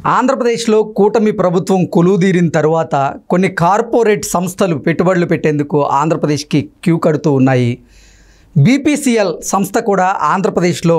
ఆంధ్రప్రదేశ్లో కూటమి ప్రభుత్వం కొలువుదీరిన తర్వాత కొన్ని కార్పొరేట్ సంస్థలు పెట్టుబడులు పెట్టేందుకు ఆంధ్రప్రదేశ్కి క్యూ కడుతూ ఉన్నాయి బీపీసీఎల్ సంస్థ కూడా ఆంధ్రప్రదేశ్లో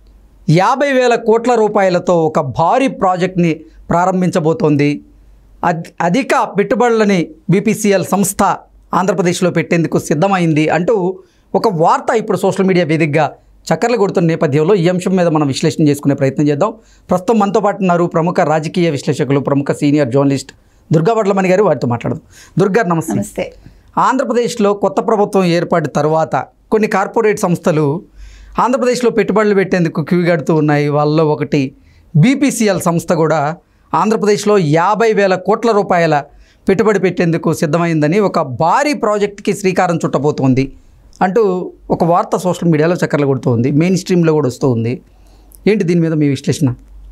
యాభై వేల కోట్ల రూపాయలతో ఒక భారీ ప్రాజెక్ట్ని ప్రారంభించబోతోంది అద్- అధిక పెట్టుబడులని బీపీసీఎల్ సంస్థ ఆంధ్రప్రదేశ్లో పెట్టేందుకు సిద్ధమైంది అంటూ ఒక వార్త ఇప్పుడు సోషల్ మీడియా వేదికగా చక్కర్లు కొడుతున్న నేపథ్యంలో ఈ అంశం మీద మనం విశ్లేషణ చేసుకునే ప్రయత్నం చేద్దాం ప్రస్తుతం మనతో పాటు ఉన్నారు ప్రముఖ రాజకీయ విశ్లేషకులు ప్రముఖ సీనియర్ జర్నలిస్ట్ దుర్గా వడ్లమణి గారు వారితో మాట్లాడదాం దుర్గా నమస్తే నమస్తే ఆంధ్రప్రదేశ్లో కొత్త ప్రభుత్వం ఏర్పడిన తర్వాత కొన్ని కార్పొరేట్ సంస్థలు ఆంధ్రప్రదేశ్లో పెట్టుబడులు పెట్టేందుకు క్యూ కడుతూ ఉన్నాయి వాళ్ళలో ఒకటి బీపీసీఎల్ సంస్థ కూడా ఆంధ్రప్రదేశ్లో యాభై వేల కోట్ల రూపాయల పెట్టుబడి పెట్టేందుకు సిద్ధమైందని ఒక భారీ ప్రాజెక్ట్కి శ్రీకారం చుట్టబోతోంది అంటూ ఒక వార్త సోషల్ మీడియాలో చక్కర్లు కొడుతోంది మెయిన్ స్ట్రీమ్లో కూడా వస్తూ ఉంది ఏంటి దీని మీద మీ విశ్లేషణ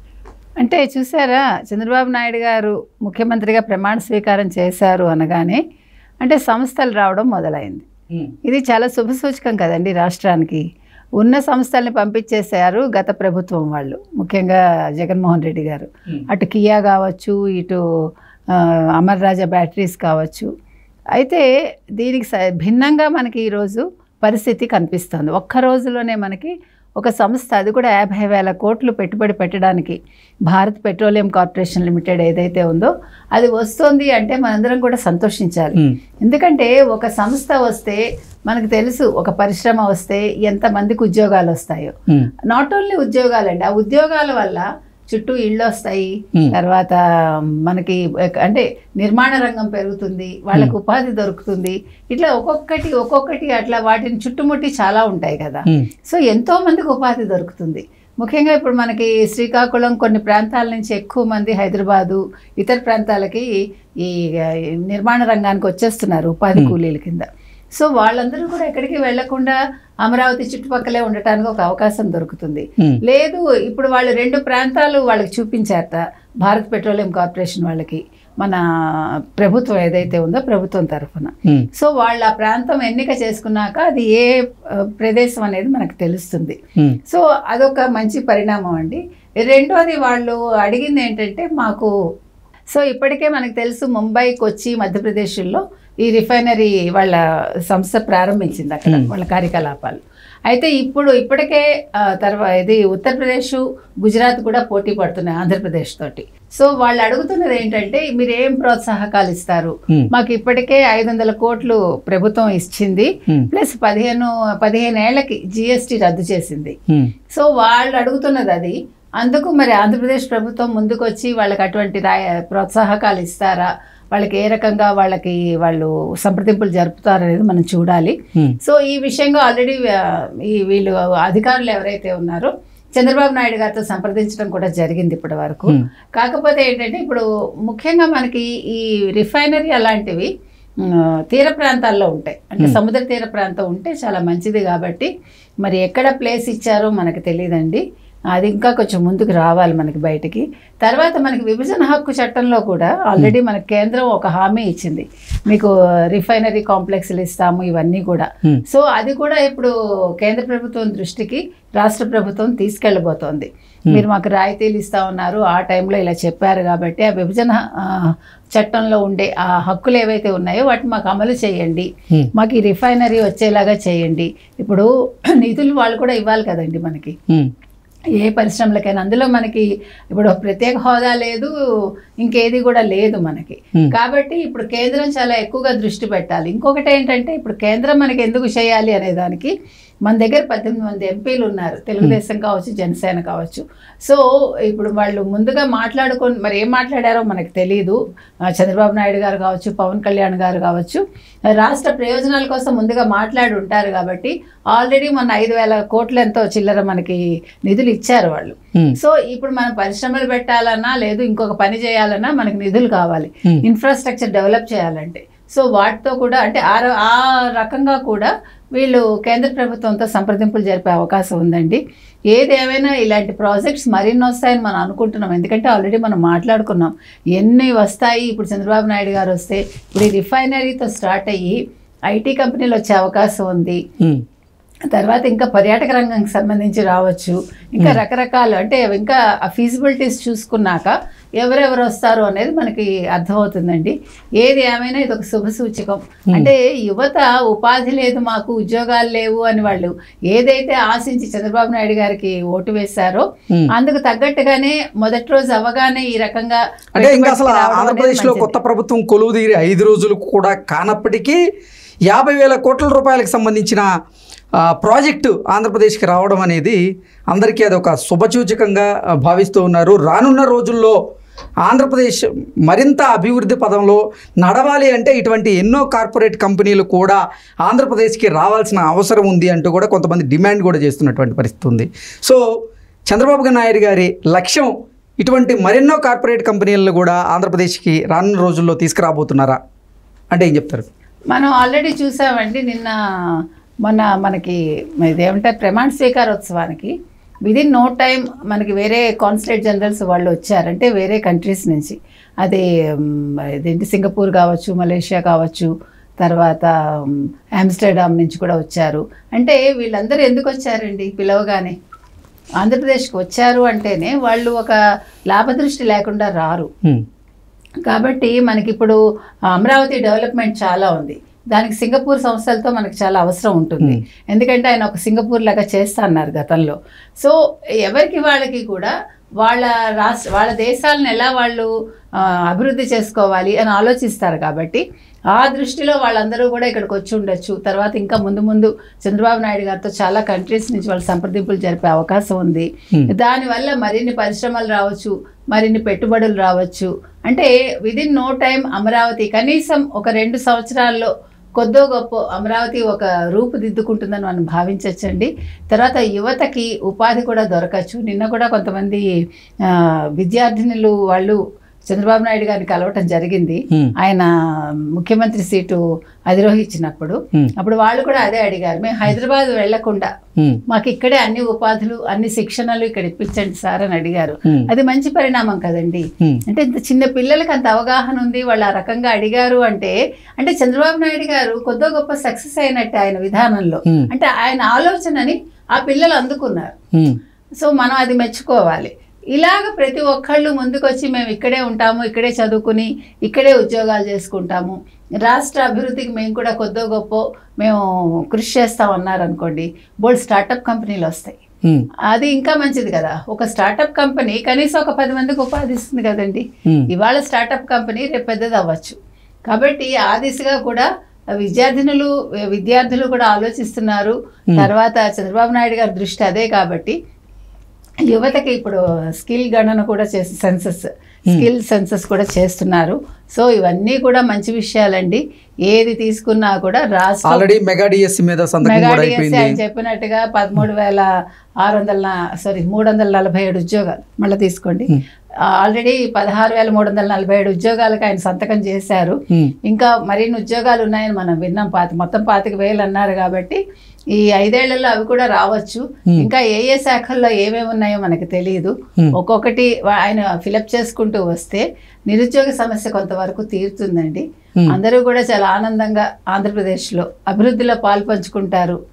అంటే చూసారా చంద్రబాబు నాయుడు గారు ముఖ్యమంత్రిగా ప్రమాణ స్వీకారం చేశారు అనగానే అంటే సంస్థలు రావడం మొదలైంది ఇది చాలా శుభసూచకం కదండి రాష్ట్రానికి ఉన్న సంస్థల్ని పంపించేశారు గత ప్రభుత్వం వాళ్ళు ముఖ్యంగా జగన్మోహన్ రెడ్డి గారు అటు కియా కావచ్చు ఇటు ఆ, అమర్ రాజా బ్యాటరీస్ కావచ్చు అయితే దీనికి స- భిన్నంగా మనకి ఈరోజు పరిస్థితి కనిపిస్తుంది ఒక్క రోజులోనే మనకి ఒక సంస్థ అది కూడా యాభై వేల కోట్లు పెట్టుబడి పెట్టడానికి భారత్ పెట్రోలియం కార్పొరేషన్ లిమిటెడ్ ఏదైతే ఉందో అది వస్తుంది అంటే మనందరం కూడా సంతోషించాలి మ్మ్. ఎందుకంటే ఒక సంస్థ వస్తే మనకు తెలుసు ఒక పరిశ్రమ వస్తే ఎంతమందికి ఉద్యోగాలు వస్తాయో మ్మ్. నాట్ ఓన్లీ ఉద్యోగాలండి ఆ ఉద్యోగాల వల్ల చుట్టూ ఇళ్ళు వస్తాయి Hmm. తర్వాత మనకి ఎక్- అంటే నిర్మాణ రంగం పెరుగుతుంది వాళ్ళకు ఉపాధి దొరుకుతుంది ఇట్లా ఒక్కొక్కటి ఒక్కొక్కటి అట్లా వాటిని చుట్టుముట్టి చాలా ఉంటాయి కదా మ్మ్. సో ఎంతో మందికి ఉపాధి దొరుకుతుంది ముఖ్యంగా ఇప్పుడు మనకి శ్రీకాకుళం కొన్ని ప్రాంతాల నుంచి ఎక్కువ మంది హైదరాబాదు ఇతర ప్రాంతాలకి ఈ ఆ, ఈ నిర్మాణ రంగానికి వచ్చేస్తున్నారు ఉపాధి కూలీల కింద సో వాళ్ళందరూ కూడా ఎక్కడికి వెళ్లకుండా అమరావతి చుట్టుపక్కలే ఉండటానికి ఒక అవకాశం దొరుకుతుంది మ్మ్. లేదు ఇప్పుడు వాళ్ళు రెండు ప్రాంతాలు వాళ్ళకి చూపించారట భారత్ పెట్రోలియం కార్పొరేషన్ వాళ్ళకి మన ప్రభుత్వం ఏదైతే ఉందో ప్రభుత్వం తరఫున మ్మ్. సో వాళ్ళు ఆ ప్రాంతం ఎన్నిక చేసుకున్నాక అది ఏ ఆ, ప్రదేశం అనేది మనకు తెలుస్తుంది మ్మ్. సో అదొక మంచి పరిణామం అండి రెండోది వాళ్ళు అడిగింది ఏంటంటే మాకు సో ఇప్పటికే మనకు తెలుసు ముంబై కొచ్చి మధ్యప్రదేశ్లో ఈ రిఫైనరీ వాళ్ళ సంస్థ ప్రారంభించింది అక్కడ వాళ్ళ కార్యకలాపాలు అయితే ఇప్పుడు ఇప్పటికే తర్వాత ఇది ఉత్తరప్రదేశ్ గుజరాత్ కూడా పోటీ పడుతున్నాయి ఆంధ్రప్రదేశ్ తోటి సో వాళ్ళు అడుగుతున్నది ఏంటంటే మీరు ఏం ప్రోత్సాహకాలు ఇస్తారు మ్మ్. మాకు ఇప్పటికే ఐదు వందల కోట్లు ప్రభుత్వం ఇచ్చింది మ్మ్. ప్లస్ పదిహేను పదిహేను ఏళ్ళకి జిఎస్టీ రద్దు చేసింది మ్మ్. సో వాళ్ళు అడుగుతున్నది అది అందుకు మరి ఆంధ్రప్రదేశ్ ప్రభుత్వం ముందుకొచ్చి వాళ్ళకి అటువంటి రాయ ప్రోత్సాహకాలు ఇస్తారా వాళ్ళకి ఏ రకంగా వాళ్ళకి వాళ్ళు సంప్రదింపులు జరుపుతారనేది మనం చూడాలి మ్మ్. సో ఈ విషయంగా ఆల్రెడీ ఈ వీళ్ళు అధికారులు ఎవరైతే ఉన్నారో చంద్రబాబు నాయుడు గారితో సంప్రదించడం కూడా జరిగింది ఇప్పటి వరకు మ్మ్. కాకపోతే ఏంటంటే ఇప్పుడు ముఖ్యంగా మనకి ఈ రిఫైనరీ అలాంటివి మ్, తీర ప్రాంతాల్లో ఉంటాయి అంటే సముద్ర తీర ప్రాంతం ఉంటే చాలా మంచిది కాబట్టి మరి ఎక్కడ ప్లేస్ ఇచ్చారో మనకు తెలియదండి అది ఇంకా కొంచెం ముందుకు రావాలి మనకి బయటికి తర్వాత మనకి విభజన హక్కు చట్టంలో కూడా ఆల్రెడీ మన కేంద్రం ఒక హామీ ఇచ్చింది మీకు రిఫైనరీ కాంప్లెక్స్లు ఇస్తాము ఇవన్నీ కూడా Hmm. సో అది కూడా ఇప్పుడు కేంద్ర ప్రభుత్వం దృష్టికి రాష్ట్ర ప్రభుత్వం తీసుకెళ్ళబోతోంది మీరు మాకు రాయితీలు ఇస్తా ఉన్నారు ఆ టైంలో ఇలా చెప్పారు కాబట్టి ఆ విభజన ఆ, చట్టంలో ఉండే ఆ హక్కులు ఏవైతే ఉన్నాయో వాటిని మాకు అమలు చేయండి మ్మ్. మాకు ఈ రిఫైనరీ వచ్చేలాగా చేయండి ఇప్పుడు నిధులు వాళ్ళు కూడా ఇవ్వాలి కదండి మనకి మ్మ్. ఏ పరిశ్రమలకైనా అందులో మనకి ఇప్పుడు ప్రత్యేక హోదా లేదు ఇంకేది కూడా లేదు మనకి Hmm. కాబట్టి ఇప్పుడు కేంద్రం చాలా ఎక్కువగా దృష్టి పెట్టాలి ఇంకొకటి ఏంటంటే ఇప్పుడు కేంద్రం మనకి ఎందుకు చేయాలి అనే దానికి మన దగ్గర పద్దెనిమిది మంది ఎంపీలు ఉన్నారు తెలుగుదేశం కావచ్చు జనసేన కావచ్చు సో ఇప్పుడు వాళ్ళు ముందుగా మాట్లాడుకొని మరి ఏం మాట్లాడారో మనకు తెలియదు ఆ, చంద్రబాబు నాయుడు గారు కావచ్చు పవన్ కళ్యాణ్ గారు కావచ్చు రాష్ట్ర ప్రయోజనాల కోసం ముందుగా మాట్లాడి ఉంటారు కాబట్టి ఆల్రెడీ మొన్న ఐదు వేల కోట్ల ఎంతో చిల్లర మనకి నిధులు ఇచ్చారు వాళ్ళు మ్మ్. సో ఇప్పుడు మనం పరిశ్రమలు పెట్టాలన్నా లేదు ఇంకొక పని చేయాలన్నా మనకి నిధులు కావాలి Hmm. ఇన్ఫ్రాస్ట్రక్చర్ డెవలప్ చేయాలంటే సో వాటితో కూడా అంటే ఆ ర- ఆ రకంగా కూడా వీళ్ళు కేంద్ర ప్రభుత్వంతో సంప్రదింపులు జరిపే అవకాశం ఉందండి ఏదేమైనా ఇలాంటి ప్రాజెక్ట్స్ మరిన్ని వస్తాయని మనం అనుకుంటున్నాం ఎందుకంటే ఆల్రెడీ మనం మాట్లాడుకున్నాం ఎన్ని వస్తాయి ఇప్పుడు చంద్రబాబు నాయుడు గారు వస్తే ఇప్పుడు ఈ రిఫైనరీతో స్టార్ట్ అయ్యి ఐటీ కంపెనీలు వచ్చే అవకాశం ఉంది మ్మ్. తర్వాత ఇంకా పర్యాటక రంగానికి సంబంధించి రావచ్చు ఇంకా రకరకాలు అంటే ఇంకా ఆ ఫీజిబిలిటీస్ చూసుకున్నాక ఎవరెవరు వస్తారు అనేది మనకి అర్థమవుతుందండి ఏది ఏమైనా ఇది ఒక శుభ సూచకం అంటే యువత ఉపాధి లేదు మాకు ఉద్యోగాలు లేవు అని వాళ్ళు ఏదైతే ఆశించి చంద్రబాబు నాయుడు గారికి ఓటు వేశారో Hmm. అందుకు తగ్గట్టుగానే మొదటి రోజు అవగానే ఈ రకంగా అంటే ఇంకా అసలు పెట్టుబడికి రావడం అనేది ఆంధ్రప్రదేశ్లో మంచిది. కొత్త ప్రభుత్వం కొలువు తీరి ఐదు రోజులు కూడా కానప్పటికీ యాభై వేల కోట్ల రూపాయలకు సంబంధించిన ఆ, ప్రాజెక్టు ఆంధ్రప్రదేశ్కి రావడం అనేది అందరికీ అదొక శుభసూచకంగా ఆ, భావిస్తూ ఉన్నారు రానున్న రోజుల్లో ఆంధ్రప్రదేశ్ మరింత అభివృద్ధి పదంలో నడవాలి అంటే ఇటువంటి ఎన్నో కార్పొరేట్ కంపెనీలు కూడా ఆంధ్రప్రదేశ్కి రావాల్సిన అవసరం ఉంది అంటూ కూడా కొంతమంది డిమాండ్ కూడా చేస్తున్నటువంటి పరిస్థితి ఉంది సో చంద్రబాబు నాయుడు గారి లక్ష్యం ఇటువంటి మరెన్నో కార్పొరేట్ కంపెనీలను కూడా ఆంధ్రప్రదేశ్కి రానున్న రోజుల్లో తీసుకురాబోతున్నారా అంటే ఏం చెప్తారు మనం ఆల్రెడీ చూసామండి నిన్న మొన్న మనకి ఇదేమంటారు ప్రమాణ స్వీకారోత్సవానికి విదిన్ నో టైం మనకి వేరే కాన్సులేట్ జనరల్స్ వాళ్ళు వచ్చారంటే వేరే కంట్రీస్ నుంచి అది మ్, ఇదేంటి సింగపూర్ కావచ్చు మలేషియా కావచ్చు తర్వాత మ్, ఆమ్స్టర్డామ్ నుంచి కూడా వచ్చారు అంటే వీళ్ళందరూ ఎందుకు వచ్చారండి పిలవగానే ఆంధ్రప్రదేశ్కి వచ్చారు అంటేనే వాళ్ళు ఒక లాభదృష్టి లేకుండా రారు హ్మ్. కాబట్టి మనకి ఇప్పుడు అమరావతి డెవలప్మెంట్ చాలా ఉంది దానికి సింగపూర్ సంస్థలతో మనకి చాలా అవసరం ఉంటుంది ఎందుకంటే ఆయన ఒక సింగపూర్ లాగా చేస్తా అన్నారు గతంలో సో ఎవరికి వాళ్ళకి కూడా వాళ్ళ రాష్ట్ర వాళ్ళ దేశాలను ఎలా వాళ్ళు ఆ, అభివృద్ధి చేసుకోవాలి అని ఆలోచిస్తారు కాబట్టి ఆ దృష్టిలో వాళ్ళందరూ కూడా ఇక్కడికి వచ్చి ఉండొచ్చు తర్వాత ఇంకా ముందు ముందు చంద్రబాబు నాయుడు గారితో చాలా కంట్రీస్ నుంచి వాళ్ళు సంప్రదింపులు జరిపే అవకాశం ఉంది Hmm. దానివల్ల మరిన్ని పరిశ్రమలు రావచ్చు మరిన్ని పెట్టుబడులు రావచ్చు అంటే విదిన్ నో టైం అమరావతి కనీసం ఒక రెండు సంవత్సరాల్లో కొద్దో గొప్ప అమరావతి ఒక రూపుదిద్దుకుంటుందని మనం భావించవచ్చండి తర్వాత యువతకి ఉపాధి కూడా దొరకచ్చు నిన్న కూడా కొంతమంది ఆ, విద్యార్థినులు వాళ్ళు చంద్రబాబు నాయుడు గారిని కలవటం జరిగింది హ్మ్. ఆయన ముఖ్యమంత్రి సీటు అధిరోహించినప్పుడు హ్మ్. అప్పుడు వాళ్ళు కూడా అదే అడిగారు మేము హైదరాబాద్ వెళ్లకుండా హ్మ్. మాకు ఇక్కడే అన్ని ఉపాధులు అన్ని శిక్షణలు ఇక్కడ ఇప్పించండి సార్ అని అడిగారు హ్మ్. అది మంచి పరిణామం కదండి హ్మ్. అంటే ఇంత చిన్న పిల్లలకి అంత అవగాహన ఉంది వాళ్ళు ఆ రకంగా అడిగారు అంటే అంటే చంద్రబాబు నాయుడు గారు కొద్దో గొప్ప సక్సెస్ అయినట్టు ఆయన విధానంలో హ్మ్. అంటే ఆయన ఆలోచనని ఆ పిల్లలు అందుకున్నారు హ్మ్. సో మనం అది మెచ్చుకోవాలి ఇలాగ ప్రతి ఒక్కళ్ళు ముందుకొచ్చి మేము ఇక్కడే ఉంటాము ఇక్కడే చదువుకుని ఇక్కడే ఉద్యోగాలు చేసుకుంటాము రాష్ట్ర అభివృద్ధికి మేము కూడా కొద్దో గొప్ప మేము కృషి చేస్తామన్నారు అనుకోండి బోల్డ్ స్టార్టప్ కంపెనీలు వస్తాయి హ్మ్. అది ఇంకా మంచిది కదా ఒక స్టార్టప్ కంపెనీ కనీసం ఒక పది మందికి ఉపాధి ఇస్తుంది కదండి హ్మ్. ఇవాళ స్టార్టప్ కంపెనీ రేపు పెద్దది అవ్వచ్చు కాబట్టి ఆ దిశగా కూడా విద్యార్థినులు విద్యార్థులు కూడా ఆలోచిస్తున్నారు తర్వాత చంద్రబాబు నాయుడు గారి దృష్టి అదే కాబట్టి యువతకి ఇప్పుడు స్కిల్ గణన కూడా చేసి సెన్సస్ స్కిల్ సెన్సస్ కూడా చేస్తున్నారు సో ఇవన్నీ కూడా మంచి విషయాలండి ఏది తీసుకున్నా కూడా రాష్ట్ర ఆల్రెడీ మెగా డిఎస్సి మీద సంతకం మెగా కూడా డిఎస్సి అయిపోయింది ఆయన చెప్పినట్టుగా పదమూడు వేల ఆరు వందల సారీ మూడు వందల నలభై ఏడు ఉద్యోగాలు మళ్ళీ తీసుకోండి ఆల్రెడీ పదహారు వేల మూడు వందల నలభై ఏడు ఉద్యోగాలకు ఆయన సంతకం చేశారు హ్మ్. ఇంకా మరిన్ని ఉద్యోగాలు ఉన్నాయని మనం విన్నాం పాతి మొత్తం పాతిక వేలు అన్నారు కాబట్టి ఈ ఐదేళ్లలో అవి కూడా రావచ్చు ఇంకా ఏ ఏ శాఖల్లో ఏమేమి ఉన్నాయో మనకి తెలియదు Hmm. ఒక్కొక్కటి వా- ఆయన ఫిలప్ చేసుకుంటూ వస్తే నిరుద్యోగ సమస్య కొంతవరకు తీరుతుందండి Hmm. అందరూ కూడా చాలా ఆనందంగా ఆంధ్రప్రదేశ్లో అభివృద్ధిలో పాలు పంచుకుంటారు